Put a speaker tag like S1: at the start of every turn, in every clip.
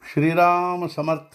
S1: ಶ್ರೀರಾಮ ಸಮರ್ಥ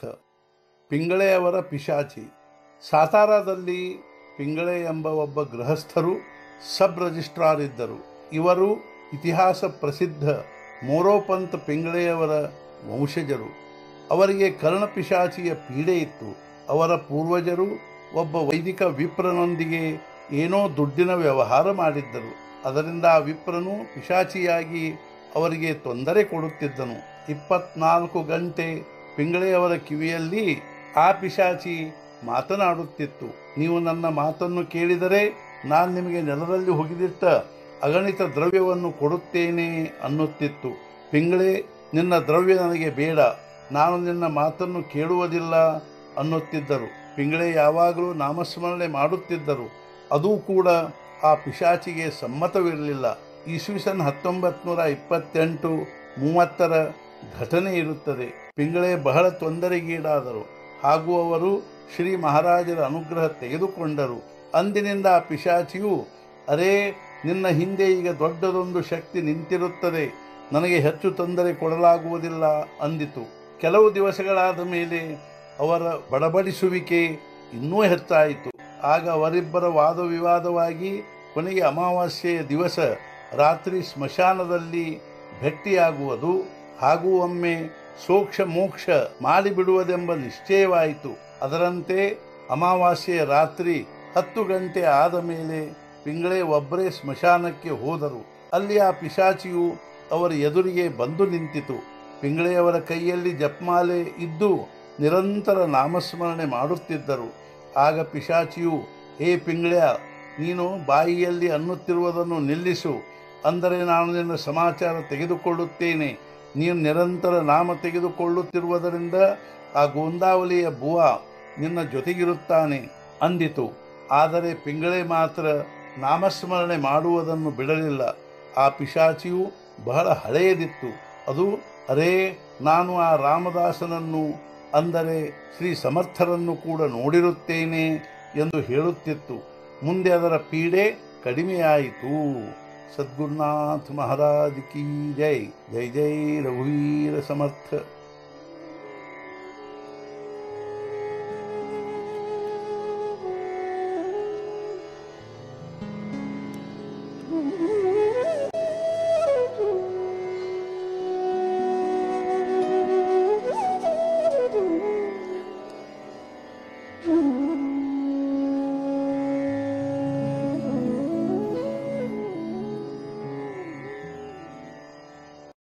S1: ಪಿಂಗಳೆಯವರ ಪಿಶಾಚಿ ಸಾತಾರದಲ್ಲಿ ಪಿಂಗಳೆ ಎಂಬ ಒಬ್ಬ ಗೃಹಸ್ಥರು ಸಬ್ ರಿಜಿಸ್ಟ್ರಾರ್ ಇದ್ದರು ಇವರು ಇತಿಹಾಸ ಪ್ರಸಿದ್ಧ ಮೋರೋಪಂತ್ ಪಿಂಗಳೆಯವರ ವಂಶಜರು ಅವರಿಗೆ ಕರ್ಣಪಿಶಾಚಿಯ ಪೀಡೆ ಇತ್ತು ಅವರ ಪೂರ್ವಜರು ಒಬ್ಬ ವೈದಿಕ ವಿಪ್ರನೊಂದಿಗೆ ಏನೋ ದುಡ್ಡಿನ ವ್ಯವಹಾರ ಮಾಡಿದ್ದರು ಅದರಿಂದ ಆ ವಿಪ್ರನು ಪಿಶಾಚಿಯಾಗಿ ಅವರಿಗೆ ತೊಂದರೆ ಕೊಡುತ್ತಿದ್ದನು ಇಪ್ಪತ್ನಾಲ್ಕು ಗಂಟೆ ಪಿಂಗಳೆಯವರ ಕಿವಿಯಲ್ಲಿ ಆ ಪಿಶಾಚಿ ಮಾತನಾಡುತ್ತಿತ್ತು ನೀವು ನನ್ನ ಮಾತನ್ನು ಕೇಳಿದರೆ ನಾನು ನಿಮಗೆ ನೆಲದಲ್ಲಿ ಹುಗಿದಿಟ್ಟ ಅಗಣಿತ ದ್ರವ್ಯವನ್ನು ಕೊಡುತ್ತೇನೆ ಅನ್ನುತ್ತಿತ್ತು ಪಿಂಗಳೆ ನಿನ್ನ ದ್ರವ್ಯ ನನಗೆ ಬೇಡ ನಾನು ನಿನ್ನ ಮಾತನ್ನು ಕೇಳುವುದಿಲ್ಲ ಅನ್ನುತ್ತಿದ್ದರು ಪಿಂಗಳೆ ಯಾವಾಗಲೂ ನಾಮಸ್ಮರಣೆ ಮಾಡುತ್ತಿದ್ದರು ಅದೂ ಕೂಡ ಆ ಪಿಶಾಚಿಗೆ ಸಮ್ಮತವಿರಲಿಲ್ಲ ಇಸ್ವಿಸನ್ ಹತ್ತೊಂಬತ್ತು ನೂರ ಇಪ್ಪತ್ತೆಂಟು ಮೂವತ್ತರ ಘಟನೆ ಇರುತ್ತದೆ ಪಿಂಗಳೆ ಬಹಳ ತೊಂದರೆಗೀಡಾದರು ಹಾಗೂ ಅವರು ಶ್ರೀ ಮಹಾರಾಜರ ಅನುಗ್ರಹ ತೆಗೆದುಕೊಂಡರು ಅಂದಿನಿಂದ ಆ ಪಿಶಾಚಿಯು ಅರೇ ನಿನ್ನ ಹಿಂದೆ ಈಗ ದೊಡ್ಡದೊಂದು ಶಕ್ತಿ ನಿಂತಿರುತ್ತದೆ ನನಗೆ ಹೆಚ್ಚು ತೊಂದರೆ ಕೊಡಲಾಗುವುದಿಲ್ಲ ಅಂದಿತು ಕೆಲವು ದಿವಸಗಳಾದ ಮೇಲೆ ಅವರ ಬಡಬಡಿಸುವಿಕೆ ಇನ್ನೂ ಹೆಚ್ಚಾಯಿತು ಆಗ ಅವರಿಬ್ಬರ ವಾದ ವಿವಾದವಾಗಿ ಕೊನೆಗೆ ಅಮಾವಾಸ್ಯೆಯ ದಿವಸ ರಾತ್ರಿ ಸ್ಮಶಾನದಲ್ಲಿ ಭೆಟ್ಟಿಯಾಗುವುದು ಹಾಗೂ ಒಮ್ಮೆ ಸೋಕ್ಷ ಮೋಕ್ಷ ಮಾಡಿಬಿಡುವುದೆಂಬ ನಿಶ್ಚಯವಾಯಿತು ಅದರಂತೆ ಅಮಾವಾಸ್ಯೆಯ ರಾತ್ರಿ ಹತ್ತು ಗಂಟೆ ಆದ ಮೇಲೆ ಪಿಂಗಳೆ ಒಬ್ಬರೇ ಸ್ಮಶಾನಕ್ಕೆ ಹೋದರು ಅಲ್ಲಿ ಆ ಪಿಶಾಚಿಯು ಅವರ ಎದುರಿಗೆ ಬಂದು ನಿಂತಿತು ಪಿಂಗಳೆಯವರ ಕೈಯಲ್ಲಿ ಜಪಮಾಲೆ ಇದ್ದು ನಿರಂತರ ನಾಮಸ್ಮರಣೆ ಮಾಡುತ್ತಿದ್ದರು ಆಗ ಪಿಶಾಚಿಯು ಏ ಪಿಂಗಳ್ಯ ನೀನು ಬಾಯಿಯಲ್ಲಿ ಅನ್ನುತ್ತಿರುವುದನ್ನು ನಿಲ್ಲಿಸು ಅಂದರೆ ನಾನು ನಿನ್ನ ಸಮಾಚಾರ ತೆಗೆದುಕೊಳ್ಳುತ್ತೇನೆ ನೀನು ನಿರಂತರ ನಾಮ ತೆಗೆದುಕೊಳ್ಳುತ್ತಿರುವುದರಿಂದ ಆ ಗೋಂದಾವಲಿಯ ಬುವ ನಿನ್ನ ಜೊತೆಗಿರುತ್ತಾನೆ ಅಂದಿತು ಆದರೆ ಪಿಂಗಳೆ ಮಾತ್ರ ನಾಮಸ್ಮರಣೆ ಮಾಡುವುದನ್ನು ಬಿಡಲಿಲ್ಲ ಆ ಪಿಶಾಚಿಯು ಬಹಳ ಹಳೆಯದಿತ್ತು ಅದು ಅರೇ ನಾನು ಆ ರಾಮದಾಸನನ್ನು ಅಂದರೆ ಶ್ರೀ ಸಮರ್ಥರನ್ನು ಕೂಡ ನೋಡಿರುತ್ತೇನೆ ಎಂದು ಹೇಳುತ್ತಿತ್ತು ಮುಂದೆ ಅದರ ಪೀಡೆ ಕಡಿಮೆಯಾಯಿತು ಸದ್ಗುರುನಾಥ ಮಹಾರಾಜ್ ಕಿ ಜೈ ಜೈ ಜೈ ರಘುವೀರ ಸಮರ್ಥ